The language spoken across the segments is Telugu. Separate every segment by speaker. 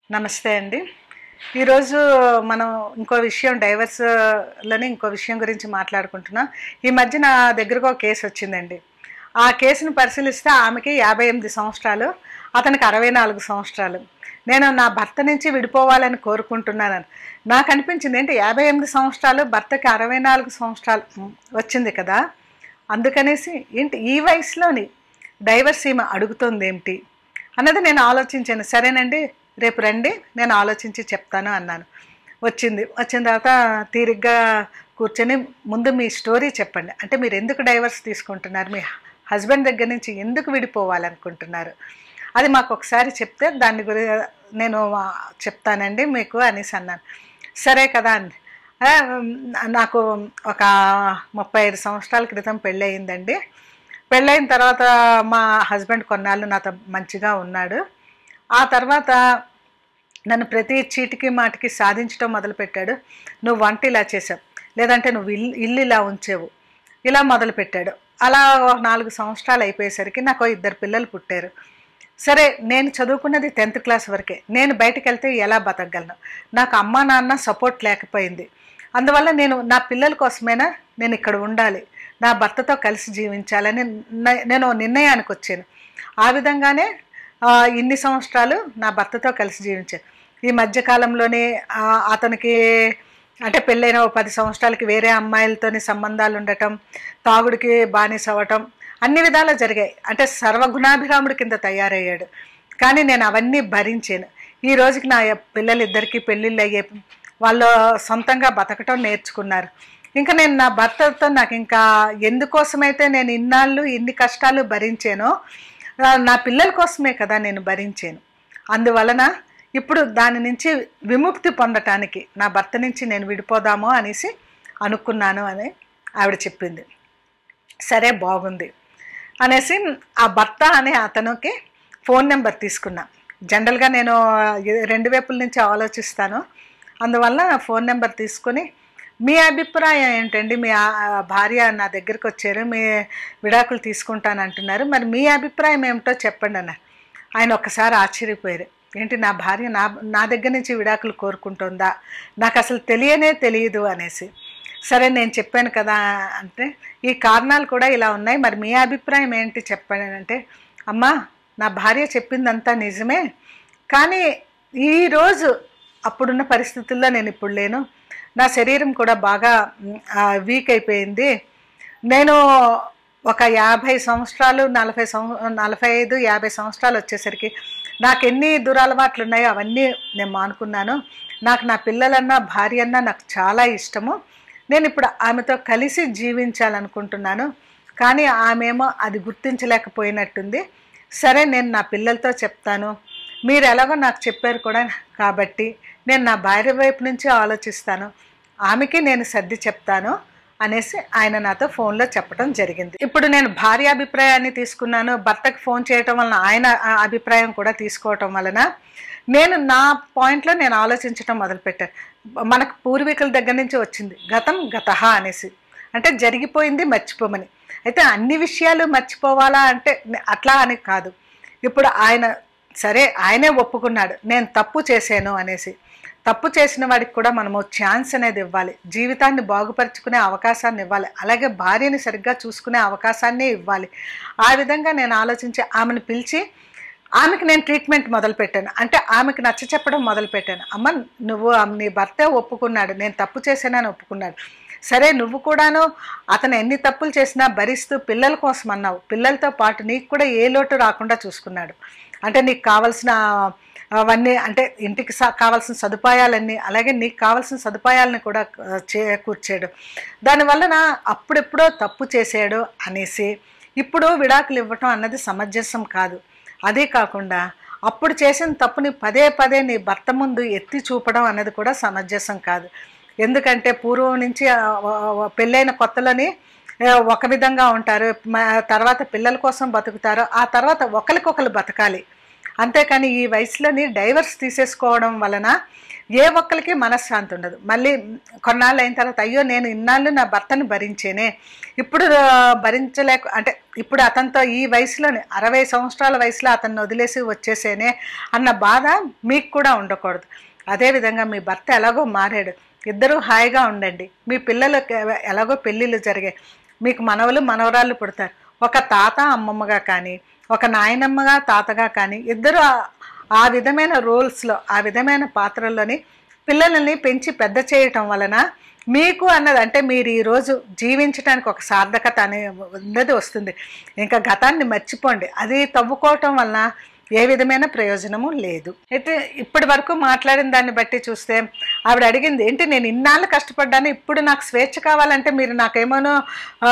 Speaker 1: నమస్తే అండి ఈరోజు మనం ఇంకో విషయం డైవర్స్లని ఇంకో విషయం గురించి మాట్లాడుకుంటున్నాం ఈ మధ్య నా దగ్గరకు ఒక కేసు వచ్చిందండి ఆ కేసును పరిశీలిస్తే ఆమెకి యాభై ఎనిమిది సంవత్సరాలు అతనికి అరవై నాలుగు సంవత్సరాలు నేను నా భర్త నుంచి విడిపోవాలని కోరుకుంటున్నాను నాకు అనిపించింది ఏంటి యాభై ఎనిమిది సంవత్సరాలు భర్తకి అరవై నాలుగు సంవత్సరాలు ఉమ్, వచ్చింది కదా అందుకనేసి ఏంటి ఈ వయసులోని డైవర్స్ ఈమె అడుగుతుంది ఏమిటి అన్నది నేను ఆలోచించాను సరేనండి రేపు రండి నేను ఆలోచించి చెప్తాను అన్నాను వచ్చింది వచ్చిన తర్వాత తీరిగ్గా కూర్చొని ముందు మీ స్టోరీ చెప్పండి అంటే మీరు ఎందుకు డైవర్స్ తీసుకుంటున్నారు మీ హస్బెండ్ దగ్గర నుంచి ఎందుకు విడిపోవాలనుకుంటున్నారు అది మాకు ఒకసారి చెప్తే దాని గురి నేను ఆ, చెప్తానండి మీకు అనేసి అన్నాను సరే కదా అండి ఆ, నాకు ఒక ముప్పై ఐదు సంవత్సరాల క్రితం పెళ్ళి అయిందండి పెళ్ళైన తర్వాత మా హస్బెండ్ కొన్నాళ్ళు నాతో మంచిగా ఉన్నాడు ఆ తర్వాత నన్ను ప్రతి చీటికి మాటికి సాధించడం మొదలుపెట్టాడు నువ్వు వంట ఇలా చేసావు లేదంటే నువ్వు ఇల్లు ఇల్లు ఇలా ఉంచేవు ఇలా మొదలుపెట్టాడు అలా ఒక నాలుగు సంవత్సరాలు అయిపోయేసరికి నాకు ఇద్దరు పిల్లలు పుట్టారు సరే నేను చదువుకున్నది టెన్త్ క్లాస్ వరకే నేను బయటకు వెళ్తే ఎలా బతకగలను నాకు అమ్మా నాన్న సపోర్ట్ లేకపోయింది అందువల్ల నేను నా పిల్లల కోసమైనా నేను ఇక్కడ ఉండాలి నా భర్తతో కలిసి జీవించాలని న- నేను ఓ నిర్ణయానికి వచ్చాను ఆ విధంగానే ఆ, ఇన్ని సంవత్సరాలు నా భర్తతో కలిసి జీవించాను ఈ మధ్యకాలంలోనే ఆ, అతనికి అంటే పెళ్ళైన ఓ పది సంవత్సరాలకి వేరే అమ్మాయిలతోని సంబంధాలు ఉండటం తాగుడికి బానిస అవ్వటం అన్ని విధాలు జరిగాయి అంటే సర్వగుణాభిరాముడి కింద తయారయ్యాడు కానీ నేను అవన్నీ భరించాను ఈ రోజుకి నా పిల్లలిద్దరికీ పెళ్ళిళ్ళు అయ్యే వాళ్ళు సొంతంగా బతకటం నేర్చుకున్నారు ఇంకా నేను నా భర్తతో నాకు ఇంకా ఎందుకోసమైతే నేను ఇన్నాళ్ళు ఇన్ని కష్టాలు భరించానో ఆ, నా పిల్లల కోసమే కదా నేను భరించాను అందువలన ఇప్పుడు దాని నుంచి విముక్తి పొందటానికి నా భర్త నుంచి నేను విడిపోదామో అనేసి అనుకున్నాను అని ఆవిడ చెప్పింది సరే బాగుంది అనేసి ఆ భర్త అనే అతనికి ఫోన్ నెంబర్ తీసుకున్నా జనరల్గా నేను రెండు వైపుల నుంచి ఆలోచిస్తాను అందువల్ల నా ఫోన్ నెంబర్ తీసుకొని మీ అభిప్రాయం ఏంటండి మీ ఆ- భార్య నా దగ్గరికి వచ్చారు మీ విడాకులు తీసుకుంటాను అంటున్నారు మరి మీ అభిప్రాయం ఏమిటో చెప్పండి అన్నారు ఆయన ఒక్కసారి ఆశ్చర్యపోయారు ఏంటి నా భార్య నా నా దగ్గర నుంచి విడాకులు కోరుకుంటుందా నాకు అసలు తెలియనే తెలియదు అనేసి సరే నేను చెప్పాను కదా అంటే ఈ కారణాలు కూడా ఇలా ఉన్నాయి మరి మీ అభిప్రాయం ఏంటి చెప్పండి అంటే అమ్మా నా భార్య చెప్పిందంతా నిజమే కానీ ఈరోజు అప్పుడున్న పరిస్థితుల్లో నేను ఇప్పుడు లేను నా శరీరం కూడా బాగా వీక్ అయిపోయింది నేను ఒక యాభై సంవత్సరాలు నలభై సంవ నలభై ఐదు యాభై సంవత్సరాలు వచ్చేసరికి నాకు ఎన్ని దురలవాట్లు ఉన్నాయో అవన్నీ నేను మానుకున్నాను నాకు నా పిల్లలన్నా భార్య అన్నా నాకు చాలా ఇష్టము నేను ఇప్పుడు ఆమెతో కలిసి జీవించాలనుకుంటున్నాను కానీ ఆమెమో అది గుర్తించలేకపోయినట్టుంది సరే నేను నా పిల్లలతో చెప్తాను మీరు ఎలాగో నాకు చెప్పారు కూడా కాబట్టి నేను నా భార్య వైపు నుంచి ఆలోచిస్తాను ఆమెకి నేను సర్ది చెప్తాను అనేసి ఆయన నాతో ఫోన్లో చెప్పడం జరిగింది ఇప్పుడు నేను భార్య అభిప్రాయాన్ని తీసుకున్నాను భర్తకు ఫోన్ చేయటం వలన ఆయన ఆ అభిప్రాయం కూడా తీసుకోవటం వలన నేను నా పాయింట్లో నేను ఆలోచించడం మొదలుపెట్టాను మనకు పూర్వీకుల దగ్గర నుంచి వచ్చింది గతం గతహ అనేసి అంటే జరిగిపోయింది మర్చిపోమని అయితే అన్ని విషయాలు మర్చిపోవాలా అంటే నే- అట్లా అని కాదు ఇప్పుడు ఆయన సరే ఆయనే ఒప్పుకున్నాడు నేను తప్పు చేశాను అనేసి తప్పు చేసిన వాడికి కూడా మనము ఛాన్స్ అనేది ఇవ్వాలి జీవితాన్ని బాగుపరుచుకునే అవకాశాన్ని ఇవ్వాలి అలాగే భార్యని సరిగ్గా చూసుకునే అవకాశాన్ని ఇవ్వాలి ఆ విధంగా నేను ఆలోచించి ఆమెను పిలిచి ఆమెకి నేను ట్రీట్మెంట్ మొదలుపెట్టాను అంటే ఆమెకి నచ్చ చెప్పడం మొదలుపెట్టాను అమ్మ నువ్వు ఆ- నీ భర్తే ఒప్పుకున్నాడు నేను తప్పు చేశానని ఒప్పుకున్నాడు సరే నువ్వు కూడాను అతను ఎన్ని తప్పులు చేసినా భరిస్తూ పిల్లల కోసం అన్నావు పిల్లలతో పాటు నీకు కూడా ఏ లోటు రాకుండా చూసుకున్నాడు అంటే నీకు కావాల్సిన అవన్నీ అంటే ఇంటికి స- కావాల్సిన సదుపాయాలన్నీ అలాగే నీకు కావాల్సిన సదుపాయాలని కూడా ఆ, చేకూర్చాడు దానివలన అప్పుడెప్పుడో తప్పు చేసాడు అనేసి ఇప్పుడు విడాకులు ఇవ్వటం అన్నది సమంజసం కాదు అదే కాకుండా అప్పుడు చేసిన తప్పుని పదే పదే నీ భర్త ముందు ఎత్తి చూపడం అన్నది కూడా సమంజసం కాదు ఎందుకంటే పూర్వం నుంచి ఆ, ఆ, ఆ, పెళ్ళైన కొత్తలోని ఆ, ఒక విధంగా ఉంటారు మ- తర్వాత పిల్లల కోసం బతుకుతారు ఆ తర్వాత ఒకరికొకరు బతకాలి అంతేకాని ఈ వయసులోని డైవర్స్ తీసేసుకోవడం వలన ఏ ఒక్కరికి మనశ్శాంతి ఉండదు మళ్ళీ కొన్నాళ్ళు అయిన తర్వాత అయ్యో నేను ఇన్నాళ్ళు నా భర్తను భరించేనే ఇప్పుడు ఆ, భరించలేక అంటే ఇప్పుడు అతనితో ఈ వయసులోనే అరవై సంవత్సరాల వయసులో అతన్ని వదిలేసి వచ్చేసేనే అన్న బాధ మీకు కూడా ఉండకూడదు అదేవిధంగా మీ భర్త ఎలాగో మారాడు ఇద్దరూ హాయిగా ఉండండి మీ పిల్లలకు ఎలాగో పెళ్ళిళ్ళు జరిగాయి మీకు మనవలు మనవరాళ్ళు పుడతారు ఒక తాత అమ్మమ్మగా కానీ ఒక నాయనమ్మగా తాతగా కానీ ఇద్దరు ఆ- ఆ విధమైన రోల్స్లో ఆ విధమైన పాత్రల్లోని పిల్లల్ని పెంచి పెద్ద చేయటం వలన మీకు అన్నది అంటే మీరు ఈరోజు జీవించడానికి ఒక సార్థకత అనే ఉన్నది వస్తుంది ఇంకా గతాన్ని మర్చిపోండి అది తవ్వుకోవటం వలన ఏ విధమైన ప్రయోజనము లేదు అయితే ఇప్పటి వరకు మాట్లాడిన దాన్ని బట్టి చూస్తే ఆవిడ అడిగింది ఏంటి నేను ఇన్నాళ్ళు కష్టపడ్డాను ఇప్పుడు నాకు స్వేచ్ఛ కావాలంటే మీరు నాకేమోనో ఆ,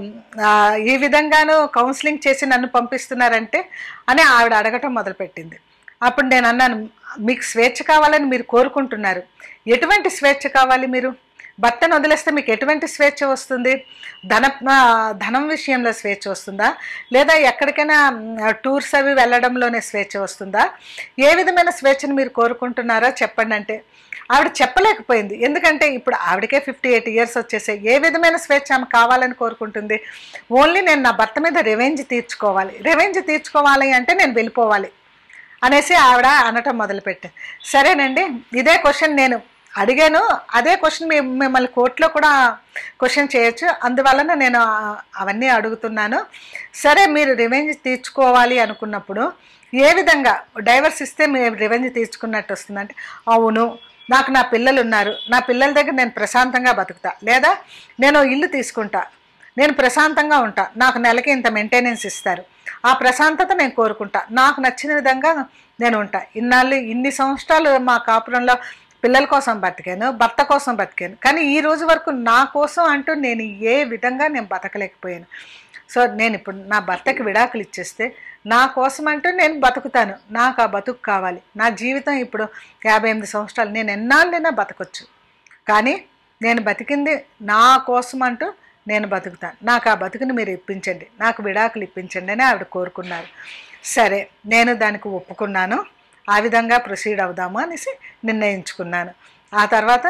Speaker 1: ఆ, ఈ విధంగాను కౌన్సిలింగ్ చేసి నన్ను పంపిస్తున్నారంటే అని ఆవిడ అడగటం మొదలుపెట్టింది అప్పుడు నేను అన్నాను మీకు స్వేచ్ఛ కావాలని మీరు కోరుకుంటున్నారు ఎటువంటి స్వేచ్ఛ కావాలి మీరు భర్తను వదిలేస్తే మీకు ఎటువంటి స్వేచ్ఛ వస్తుంది ధన ఆ, ధనం విషయంలో స్వేచ్ఛ వస్తుందా లేదా ఎక్కడికైనా మ్, టూర్స్ అవి వెళ్ళడంలోనే స్వేచ్ఛ వస్తుందా ఏ విధమైన స్వేచ్ఛను మీరు కోరుకుంటున్నారో చెప్పండి అంటే ఆవిడ చెప్పలేకపోయింది ఎందుకంటే ఇప్పుడు ఆవిడకే ఫిఫ్టీ ఎయిట్ ఇయర్స్ వచ్చేసాయి ఏ విధమైన స్వేచ్ఛ ఆమె కావాలని కోరుకుంటుంది ఓన్లీ నేను నా భర్త మీద రెవెంజ్ తీర్చుకోవాలి రెవెంజ్ తీర్చుకోవాలి అంటే నేను వెళ్ళిపోవాలి అనేసి ఆవిడ అనటం మొదలుపెట్టాను సరేనండి ఇదే క్వశ్చన్ నేను అడిగాను అదే క్వశ్చన్ మీ మిమ్మల్ని కోర్టులో కూడా క్వశ్చన్ చేయొచ్చు అందువలన నేను ఆ- అవన్నీ అడుగుతున్నాను సరే మీరు రివెంజ్ తీర్చుకోవాలి అనుకున్నప్పుడు ఏ విధంగా డైవర్స్ ఇస్తే మీరు రివెంజ్ తీర్చుకున్నట్టు వస్తుందంటే అవును నాకు నా పిల్లలు ఉన్నారు నా పిల్లల దగ్గర నేను ప్రశాంతంగా బతుకుతా లేదా నేను ఇల్లు తీసుకుంటా నేను ప్రశాంతంగా ఉంటా నాకు నెలకి ఇంత మెయింటెనెన్స్ ఇస్తారు ఆ ప్రశాంతత నేను కోరుకుంటా నాకు నచ్చిన విధంగా నేను ఉంటా ఇన్నాళ్ళు ఇన్ని సంవత్సరాలు మా కాపురంలో పిల్లల కోసం బతికాను భర్త కోసం బతికాను కానీ ఈ రోజు వరకు నా కోసం అంటూ నేను ఏ విధంగా నేను బతకలేకపోయాను సో నేను ఇప్పుడు నా భర్తకి విడాకులు ఇచ్చేస్తే నా కోసం అంటూ నేను బతుకుతాను నాకు ఆ బతుకు కావాలి నా జీవితం ఇప్పుడు యాభై ఎనిమిది సంవత్సరాలు నేను ఎన్నాళ్ళైనా బతకొచ్చు కానీ నేను బతికింది నా కోసం అంటూ నేను బతుకుతాను నాకు ఆ బతుకుని మీరు ఇప్పించండి నాకు విడాకులు ఇప్పించండి అని ఆవిడ కోరుకున్నారు సరే నేను దానికి ఒప్పుకున్నాను ఆ విధంగా ప్రొసీడ్ అవుదాము అనేసి నిర్ణయించుకున్నాను ఆ తర్వాత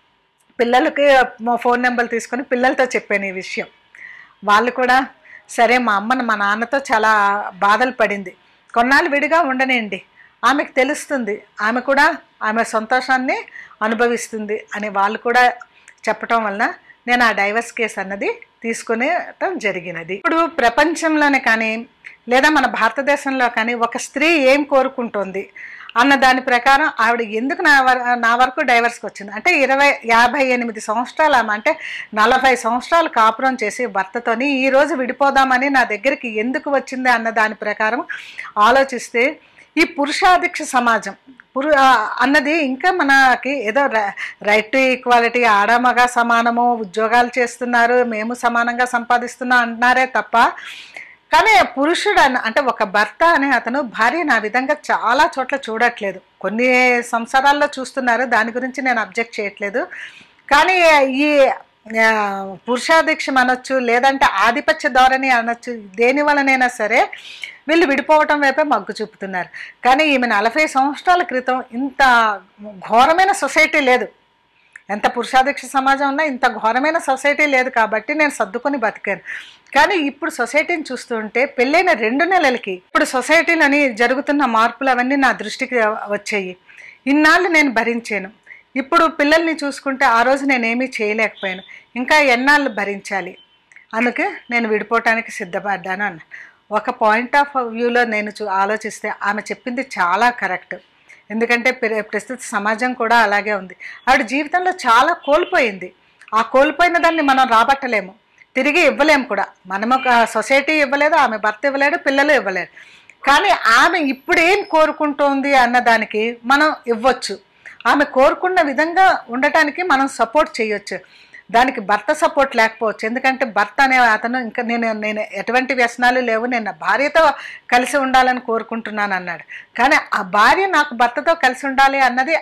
Speaker 1: పిల్లలకి మా ఫోన్ నెంబర్ తీసుకొని పిల్లలతో చెప్పాను ఈ విషయం వాళ్ళు కూడా సరే మా అమ్మను మా నాన్నతో చాలా బాధలు పడింది కొన్నాళ్ళు విడిగా ఉండనండి ఆమెకు తెలుస్తుంది ఆమె కూడా ఆమె సంతోషాన్ని అనుభవిస్తుంది అని వాళ్ళు కూడా చెప్పటం వలన నేను ఆ డైవర్స్ కేసు అన్నది తీసుకునేటం జరిగినది ఇప్పుడు ప్రపంచంలోనే కానీ లేదా మన భారతదేశంలో కానీ ఒక స్త్రీ ఏం కోరుకుంటుంది అన్న దాని ప్రకారం ఆవిడ ఎందుకు నా వర నా వరకు డైవర్స్కి వచ్చింది అంటే ఇరవై యాభై ఎనిమిది సంవత్సరాలు ఆమె అంటే నలభై సంవత్సరాలు కాపురం చేసి భర్తతోని ఈ రోజు విడిపోదామని నా దగ్గరికి ఎందుకు వచ్చింది అన్న దాని ప్రకారం ఆలోచిస్తే ఈ పురుషాధిక్ష సమాజం పురు ఆ, అన్నది ఇంకా మనకి ఏదో రైట్ టు ఈక్వాలిటీ ఆడమగ సమానము ఉద్యోగాలు చేస్తున్నారు మేము సమానంగా సంపాదిస్తున్నాం అంటున్నారే తప్ప కానీ పురుషుడు అన్న అంటే ఒక భర్త అనే అతను భార్యను ఆ విధంగా చాలా చోట్ల చూడట్లేదు కొన్ని సంసారాల్లో చూస్తున్నారు దాని గురించి నేను అబ్జెక్ట్ చేయట్లేదు కానీ ఈ ఆ, పురుషాధిక్షం అనొచ్చు లేదంటే ఆధిపత్య ధోరణి అనొచ్చు దేని వలనైనా సరే వీళ్ళు విడిపోవటం వైపే మగ్గు చూపుతున్నారు కానీ ఈమె నలభై సంవత్సరాల క్రితం ఇంత ఘోరమైన సొసైటీ లేదు ఎంత పురుషాధిక్ష సమాజం ఉన్నా ఇంత ఘోరమైన సొసైటీ లేదు కాబట్టి నేను సర్దుకొని బతికాను కానీ ఇప్పుడు సొసైటీని చూస్తుంటే పెళ్ళైన రెండు నెలలకి ఇప్పుడు సొసైటీలోని జరుగుతున్న మార్పులు అవన్నీ నా దృష్టికి వచ్చాయి ఇన్నాళ్ళు నేను భరించాను ఇప్పుడు పిల్లల్ని చూసుకుంటే ఆ రోజు నేనేమీ చేయలేకపోయాను ఇంకా ఎన్నాళ్ళు భరించాలి అందుకే నేను విడిపోవటానికి సిద్ధపడ్డాను అన్న ఒక పాయింట్ ఆఫ్ వ్యూలో నేను చూ ఆలోచిస్తే ఆమె చెప్పింది చాలా కరెక్ట్ ఎందుకంటే ప్ర- ప్రస్తుత సమాజం కూడా అలాగే ఉంది ఆవిడ జీవితంలో చాలా కోల్పోయింది ఆ కోల్పోయిన దాన్ని మనం రాబట్టలేము తిరిగి ఇవ్వలేము కూడా మనము ఒక సొసైటీ ఇవ్వలేదు ఆమె భర్త ఇవ్వలేడు పిల్లలు ఇవ్వలేరు కానీ ఆమె ఇప్పుడు ఏం కోరుకుంటోంది అన్న దానికి మనం ఇవ్వచ్చు ఆమె కోరుకున్న విధంగా ఉండటానికి మనం సపోర్ట్ చేయొచ్చు దానికి భర్త సపోర్ట్ లేకపోవచ్చు ఎందుకంటే భర్త అనే అతను ఇంకా నేను నేను ఎటువంటి వ్యసనాలు లేవు నేను నా భార్యతో కలిసి ఉండాలని కోరుకుంటున్నాను అన్నాడు కానీ ఆ భార్య నాకు భర్తతో కలిసి ఉండాలి అన్నది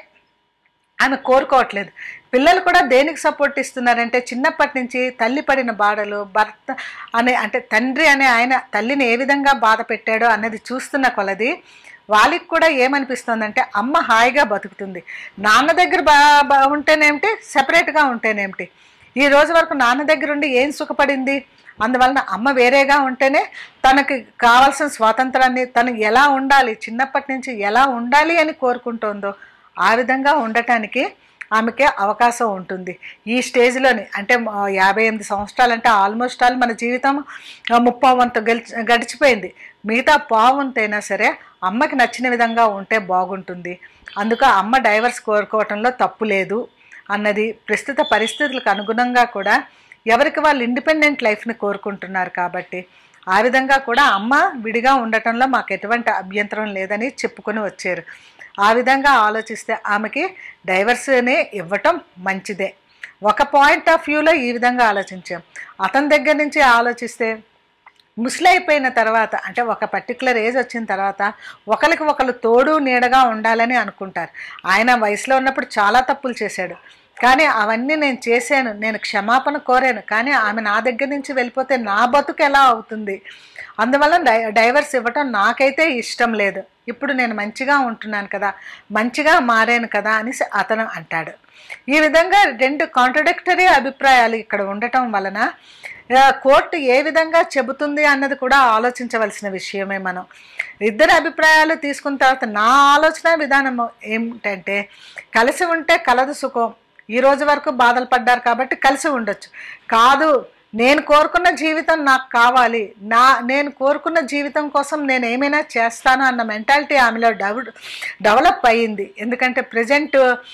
Speaker 1: ఆమె కోరుకోవట్లేదు పిల్లలు కూడా దేనికి సపోర్ట్ ఇస్తున్నారంటే చిన్నప్పటి నుంచి తల్లి పడిన బాధలు భర్త అనే అంటే తండ్రి అనే ఆయన తల్లిని ఏ విధంగా బాధ పెట్టాడో అన్నది చూస్తున్న కొలది వాళ్ళకి కూడా ఏమనిపిస్తుందంటే అమ్మ హాయిగా బతుకుతుంది నాన్న దగ్గర బా బా ఉంటేనేమిటి సెపరేట్గా ఉంటేనేమిటి ఈ రోజు వరకు నాన్న దగ్గర ఉండి ఏం సుఖపడింది అందువలన అమ్మ వేరేగా ఉంటేనే తనకి కావాల్సిన స్వాతంత్రాన్ని తను ఎలా ఉండాలి చిన్నప్పటి నుంచి ఎలా ఉండాలి అని కోరుకుంటుందో ఆ విధంగా ఉండటానికి ఆమెకి అవకాశం ఉంటుంది ఈ స్టేజ్లోని అంటే మ- యాభై ఎనిమిది సంవత్సరాలు అంటే ఆల్మోస్ట్ ఆల్ మన జీవితం ఆ, ముప్పై వంతు గెలిచి గడిచిపోయింది మిగతా పావంతైనా సరే అమ్మకి నచ్చిన విధంగా ఉంటే బాగుంటుంది అందుకు అమ్మ డైవర్స్ కోరుకోవటంలో తప్పు లేదు అన్నది ప్రస్తుత పరిస్థితులకు అనుగుణంగా కూడా ఎవరికి వాళ్ళు ఇండిపెండెంట్ లైఫ్ని కోరుకుంటున్నారు కాబట్టి ఆ విధంగా కూడా అమ్మ విడిగా ఉండటంలో మాకు ఎటువంటి అభ్యంతరం లేదని చెప్పుకొని వచ్చారు ఆ విధంగా ఆలోచిస్తే ఆమెకి డైవర్స్ని ఇవ్వటం మంచిదే ఒక పాయింట్ ఆఫ్ వ్యూలో ఈ విధంగా ఆలోచించాం అతని దగ్గర నుంచి ఆలోచిస్తే ముసలి అయిపోయిన తర్వాత అంటే ఒక పర్టికులర్ ఏజ్ వచ్చిన తర్వాత ఒకరికి ఒకరు తోడు నీడగా ఉండాలని అనుకుంటారు ఆయన వయసులో ఉన్నప్పుడు చాలా తప్పులు చేశాడు కానీ అవన్నీ నేను చేశాను నేను క్షమాపణ కోరాను కానీ ఆమె నా దగ్గర నుంచి వెళ్ళిపోతే నా బతుకు ఎలా అవుతుంది అందువల్ల డై డైవర్స్ ఇవ్వటం నాకైతే ఇష్టం లేదు ఇప్పుడు నేను మంచిగా ఉంటున్నాను కదా మంచిగా మారాను కదా అనేసి అతను అంటాడు ఈ విధంగా రెండు కాంట్రడిక్టరీ అభిప్రాయాలు ఇక్కడ ఉండటం వలన ఆ, కోర్టు ఏ విధంగా చెబుతుంది అన్నది కూడా ఆలోచించవలసిన విషయమే మనం ఇద్దరు అభిప్రాయాలు తీసుకున్న తర్వాత నా ఆలోచన విధానం ఏమిటంటే కలిసి ఉంటే కలదు సుఖం ఈ రోజు వరకు బాధలు పడ్డారు కాబట్టి కలిసి ఉండొచ్చు కాదు నేను కోరుకున్న జీవితం నాకు కావాలి నా నేను కోరుకున్న జీవితం కోసం నేను ఏమైనా చేస్తాను అన్న మెంటాలిటీ ఆమెలో డెవ డెవలప్ అయ్యింది ఎందుకంటే ప్రజెంట్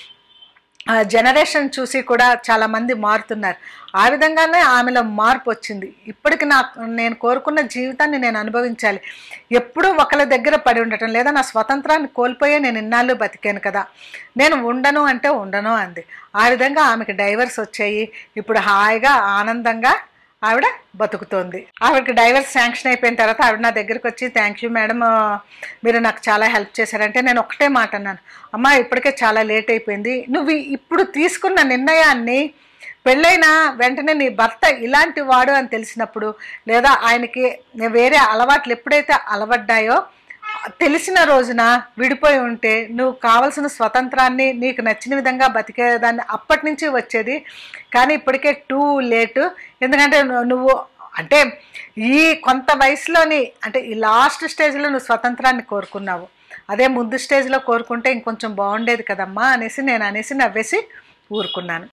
Speaker 1: జనరేషన్ చూసి కూడా చాలా మంది మారుతున్నారు ఆ విధంగానే ఆమెలో మార్పు వచ్చింది ఇప్పటికి నాకు నేను కోరుకున్న జీవితాన్ని నేను అనుభవించాలి ఎప్పుడూ ఒకరి దగ్గర పడి ఉండటం లేదా నా స్వతంత్రాన్ని కోల్పోయే నేను ఇన్నాళ్ళు బతికాను కదా నేను ఉండను అంటే ఉండను అంది ఆ విధంగా ఆమెకి డైవర్స్ వచ్చాయి ఇప్పుడు హాయిగా ఆనందంగా ఆవిడ బతుకుతోంది ఆవిడకి డైవర్స్ శాంక్షన్ అయిపోయిన తర్వాత ఆవిడ నా దగ్గరికి వచ్చి థ్యాంక్ యూ మేడం మీరు నాకు చాలా హెల్ప్ చేశారంటే నేను ఒకటే మాట అన్నాను అమ్మా ఇప్పటికే చాలా లేట్ అయిపోయింది నువ్వు ఇప్పుడు తీసుకున్న నిర్ణయాన్ని పెళ్ళైన వెంటనే నీ భర్త ఇలాంటి వాడు అని తెలిసినప్పుడు లేదా ఆయనకి వేరే అలవాట్లు ఎప్పుడైతే అలవడ్డాయో తెలిసిన రోజున విడిపోయి ఉంటే నువ్వు కావలసిన స్వతంత్రాన్ని నీకు నచ్చిన విధంగా బతికేదాన్ని అప్పటి నుంచి వచ్చేది కానీ ఇప్పటికే టూ లేటు ఎందుకంటే నువ్వు- నువ్వు అంటే ఈ కొంత వయసులోని అంటే ఈ లాస్ట్ స్టేజ్లో నువ్వు స్వతంత్రాన్ని కోరుకున్నావు అదే ముందు స్టేజ్లో కోరుకుంటే ఇంకొంచెం బాగుండేది కదమ్మా అనేసి నేను అనేసి నవ్వేసి ఊరుకున్నాను